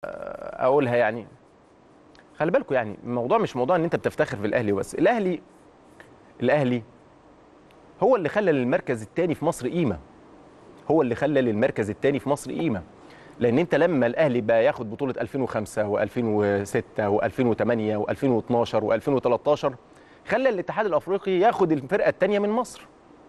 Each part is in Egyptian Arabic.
اقولها يعني خلي بالكم يعني الموضوع مش موضوع ان انت بتفتخر في الاهلي وبس الاهلي الاهلي هو اللي خلى للمركز الثاني في مصر قيمه هو اللي خلى للمركز الثاني في مصر قيمه لان انت لما الاهلي بقى ياخد بطوله 2005 و2006 و2008 و2012 و2013 خلى الاتحاد الافريقي ياخد الفرقه الثانيه من مصر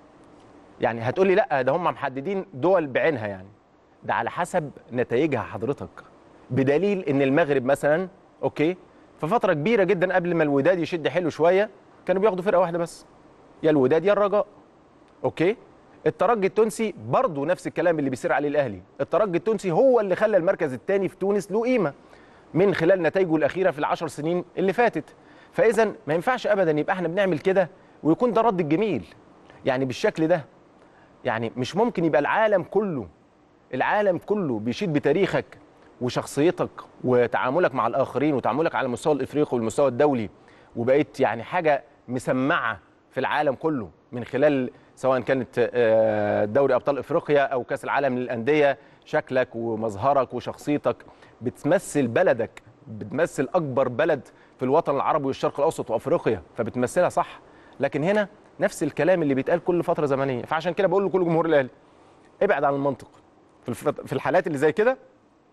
يعني هتقولي لا ده هم محددين دول بعينها يعني ده على حسب نتائجها حضرتك بدليل ان المغرب مثلا اوكي في فتره كبيره جدا قبل ما الوداد يشد حلو شويه كانوا بياخدوا فرقه واحده بس يا الوداد يا الرجاء اوكي الترجي التونسي برضه نفس الكلام اللي بيصير عليه الاهلي الترجي التونسي هو اللي خلى المركز الثاني في تونس له قيمه من خلال نتائجه الاخيره في العشر سنين اللي فاتت فاذا ما ينفعش ابدا يبقى احنا بنعمل كده ويكون ده رد الجميل يعني بالشكل ده يعني مش ممكن يبقى العالم كله العالم كله بيشيد بتاريخك وشخصيتك وتعاملك مع الاخرين وتعاملك على المستوى الافريقي والمستوى الدولي وبقيت يعني حاجه مسمعه في العالم كله من خلال سواء كانت دوري ابطال افريقيا او كاس العالم للانديه شكلك ومظهرك وشخصيتك بتمثل بلدك بتمثل اكبر بلد في الوطن العربي والشرق الاوسط وافريقيا فبتمثلها صح لكن هنا نفس الكلام اللي بيتقال كل فتره زمنيه فعشان كده بقول لكل جمهور الاهلي ابعد عن المنطق في الحالات اللي زي كده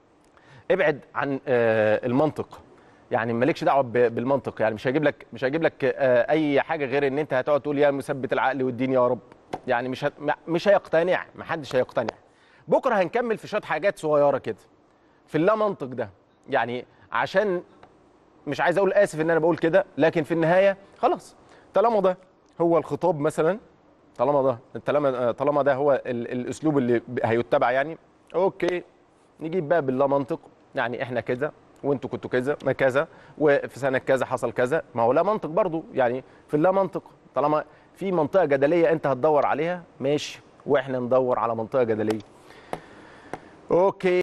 ابعد عن المنطق يعني مالكش دعوه بالمنطق يعني مش هجيب لك مش هجيب لك اي حاجه غير ان انت هتقعد تقول يا مثبت العقل والدين يا رب يعني مش مش هيقتنع ما حدش هيقتنع بكره هنكمل في شويه حاجات صغيره كده في اللا منطق ده يعني عشان مش عايز اقول اسف ان انا بقول كده لكن في النهايه خلاص طالما ده هو الخطاب مثلا طالما ده طالما طالما ده هو الاسلوب اللي هيتبع يعني اوكي نجيب بقى باللا منطق يعني احنا كذا وانتوا كنتوا كذا ما كذا وفي سنه كذا حصل كذا ما هو لا منطق برضو يعني في اللا منطق طالما في منطقه جدليه انت هتدور عليها ماشي واحنا ندور على منطقه جدليه اوكي